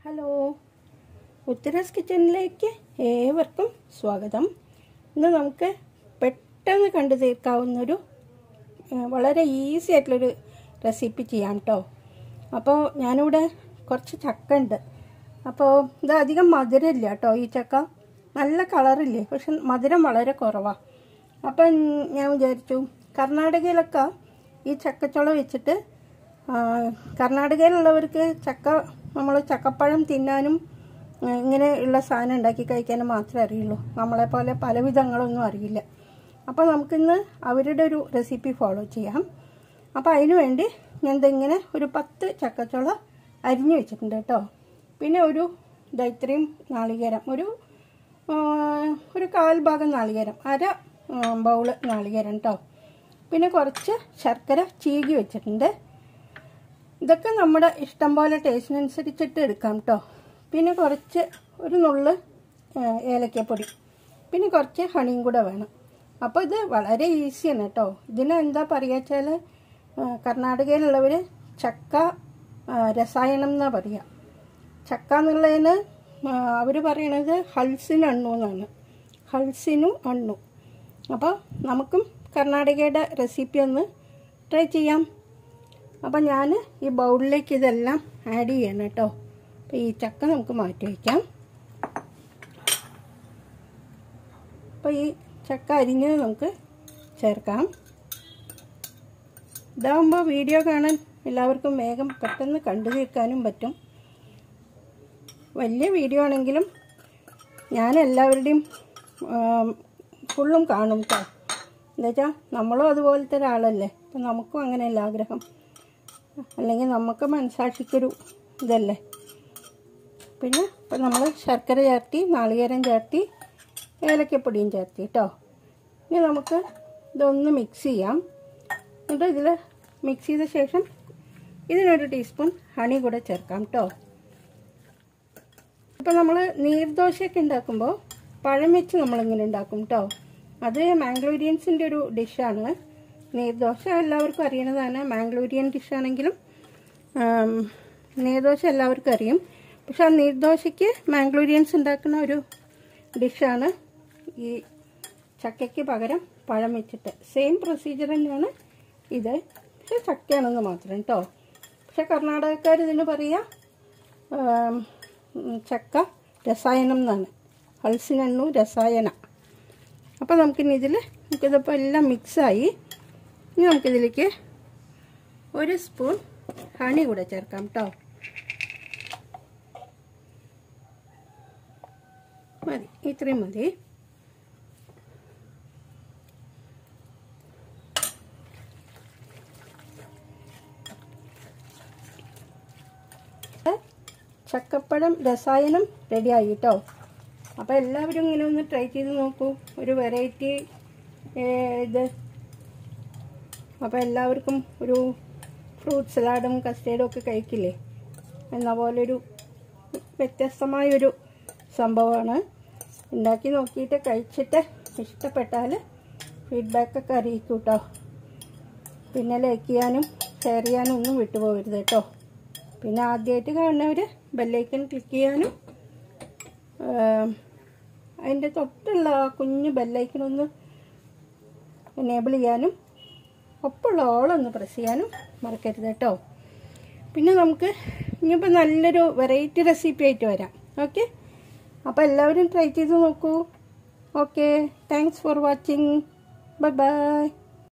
hello ഉത്തരാസ് കിച്ചണിലേക്ക് ഏവർക്കും സ്വാഗതം ഇന്ന് നമുക്ക് പെട്ടെന്ന് കണ്ടു തീർക്കാവുന്നൊരു ഏഹ്, വളരെ ഈസി ആയിട്ടുള്ളൊരു റെസിപ്പി ചെയ്യാം കേട്ടോ അപ്പോൾ ഞാനിവിടെ കുറച്ച് ചക്ക ഉണ്ട് അപ്പോൾ ഇത് അധികം മധുരമില്ല കേട്ടോ ഈ ചക്ക നല്ല കളറില്ലേ പക്ഷെ മധുരം വളരെ കുറവാണ് അപ്പം ഞാൻ വിചാരിച്ചു കർണാടകയിലൊക്കെ ഈ ചക്കച്ചുള വെച്ചിട്ട് ആ, കർണാടകയിലുള്ളവർക്ക് ചക്ക നമ്മൾ ചക്കപ്പഴം തിന്നാനും ആ, ഇങ്ങനെ ഉള്ള സാധനം ഉണ്ടാക്കി കഴിക്കാനും മാത്രമേ അറിയുള്ളൂ നമ്മളെ പോലെ പല വിധങ്ങളൊന്നും അറിയില്ല അപ്പോൾ നമുക്കിന്ന് അവരുടെ ഒരു റെസിപ്പി ഫോളോ ചെയ്യാം അപ്പോൾ അതിനു വേണ്ടി ഞാൻ ഇതിങ്ങനെ ഒരു പത്ത് ചക്കച്ചുള അരിഞ്ഞു വെച്ചിട്ടുണ്ട് കേട്ടോ പിന്നെ ഒരു ദാ ഇത്രയും നാളികേരം ഒരു ആ, ഒരു കാൽ ഭാഗം നാളികേരം അര ആ, ബൗള് നാളികേരം കേട്ടോ പിന്നെ കുറച്ച് ശർക്കര ചീകി വെച്ചിട്ടുണ്ട് ഇതൊക്കെ നമ്മുടെ ഇഷ്ടം പോലെ ടേസ്റ്റിനനുസരിച്ചിട്ട് എടുക്കാം കേട്ടോ പിന്നെ കുറച്ച് ഒരു നുള്ള് ആ, ഏലക്കപ്പൊടി പിന്നെ കുറച്ച് ഹണിയും കൂടെ വേണം അപ്പോൾ ഇത് വളരെ ഈസിയാണ് കേട്ടോ ഇതിന് എന്താ പറയുക വെച്ചാൽ കർണാടകയിലുള്ളവർ ചക്ക ആ, രസായനം എന്നാണ് പറയുക ചക്ക എന്നുള്ളതിന് അവർ പറയണത് ഹൾസിന് അണ്ണു എന്നാണ് ഹൾസിനു അണ്ണു അപ്പോൾ നമുക്കും കർണാടകയുടെ റെസിപ്പി ഒന്ന് ട്രൈ ചെയ്യാം അപ്പം ഞാൻ ഈ ബൗളിലേക്ക് ഇതെല്ലാം ആഡ് ചെയ്യണം കേട്ടോ അപ്പോൾ ഈ ചക്ക നമുക്ക് മാറ്റി വയ്ക്കാം അപ്പോൾ ഈ ചക്ക അരിഞ്ഞത് നമുക്ക് ചേർക്കാം ഇതാകുമ്പോൾ വീഡിയോ കാണാൻ എല്ലാവർക്കും വേഗം പെട്ടെന്ന് കണ്ടു തീർക്കാനും പറ്റും വലിയ വീഡിയോ ആണെങ്കിലും ഞാൻ എല്ലാവരുടെയും ഫുള്ളും കാണും കേട്ടോ എന്നുവെച്ചാൽ നമ്മളും അതുപോലത്തെ ഒരാളല്ലേ അപ്പം നമുക്കും അങ്ങനെയല്ല ആഗ്രഹം അല്ലെങ്കിൽ നമുക്ക് മനസാക്ഷിക്കൊരു ഇതല്ലേ പിന്നെ ഇപ്പം നമ്മൾ ശർക്കര ചേർത്തി നാളികേരം ചേർത്തി ഏലക്കപ്പൊടിയും ചേർത്തി കേട്ടോ ഇനി നമുക്ക് ഇതൊന്ന് മിക്സ് ചെയ്യാം എന്നിട്ട് ഇതിൽ മിക്സ് ചെയ്ത ശേഷം ഇതിനൊരു ടീസ്പൂൺ ഹണി കൂടെ ചേർക്കാം കേട്ടോ ഇപ്പം നമ്മൾ നീർദോശയൊക്കെ ഉണ്ടാക്കുമ്പോൾ പഴം വെച്ച് നമ്മളിങ്ങനെ ഉണ്ടാക്കും കേട്ടോ അത് മാംഗ്ലൂരിയൻസിൻ്റെ ഒരു ഡിഷാണ് നീർദോശ എല്ലാവർക്കും അറിയണതാണ് മാംഗ്ലൂരിയൻ ഡിഷാണെങ്കിലും ആം, നീർദോശ എല്ലാവർക്കും അറിയും പക്ഷെ ആ നീർദോശയ്ക്ക് മാംഗ്ലൂരിയൻസ് ഉണ്ടാക്കുന്ന ഒരു ഡിഷാണ് ഈ ചക്കയ്ക്ക് പകരം പഴം വെച്ചിട്ട് സെയിം പ്രൊസീജിയർ തന്നെയാണ് ഇത് പക്ഷെ ചക്കയാണെന്ന് മാത്രം കേട്ടോ പക്ഷെ കർണാടകക്കാർ ഇതിന് പറയുക ആം, ഉം, ചക്ക രസായനം എന്നാണ് ഹൾസിനെണ്ണു രസായന അപ്പോൾ നമുക്കിനി ഇതിൽ നമുക്കിതിപ്പോൾ എല്ലാം മിക്സായി ഇനി നമുക്കിതിലേക്ക് ഒരു സ്പൂൺ ഹണി കൂടെ ചേർക്കാം കേട്ടോ മതി ഇത്രയും മതി ചക്കപ്പഴം രസായനം റെഡിയായി കേട്ടോ അപ്പോൾ എല്ലാവരും ഇങ്ങനെ ഒന്ന് ട്രൈ ചെയ്ത് നോക്കൂ ഒരു വെറൈറ്റി ഇത് അപ്പോൾ എല്ലാവർക്കും ഒരു ഫ്രൂട്ട് സലാഡും കസ്റ്റേർഡും ഒക്കെ കഴിക്കില്ലേ എന്ന പോലൊരു വ്യത്യസ്തമായൊരു സംഭവമാണ് ഉണ്ടാക്കി നോക്കിയിട്ട് കഴിച്ചിട്ട് ഇഷ്ടപ്പെട്ടാൽ ഫീഡ്ബാക്കൊക്കെ അറിയിക്കൂ കേട്ടോ പിന്നെ ലൈക്ക് ചെയ്യാനും ഷെയർ ചെയ്യാനും ഒന്നും വിട്ടുപോകരുത് കേട്ടോ പിന്നെ ആദ്യമായിട്ട് കാണുന്നവർ ബെല്ലൈക്കൺ ക്ലിക്ക് ചെയ്യാനും അതിൻ്റെ തൊട്ടുള്ള ആ കുഞ്ഞ് ബെല്ലൈക്കൺ ഒന്ന് എനേബിൾ ചെയ്യാനും ഒപ്പമുള്ള ഓളൊന്ന് പ്രസ് ചെയ്യാനും മറക്കരുത് കേട്ടോ പിന്നെ നമുക്ക് ഇനിയിപ്പോൾ നല്ലൊരു വെറൈറ്റി റെസിപ്പി ആയിട്ട് വരാം ഓക്കെ അപ്പോൾ എല്ലാവരും ട്രൈ ചെയ്ത് നോക്കൂ okay thanks for watching bye by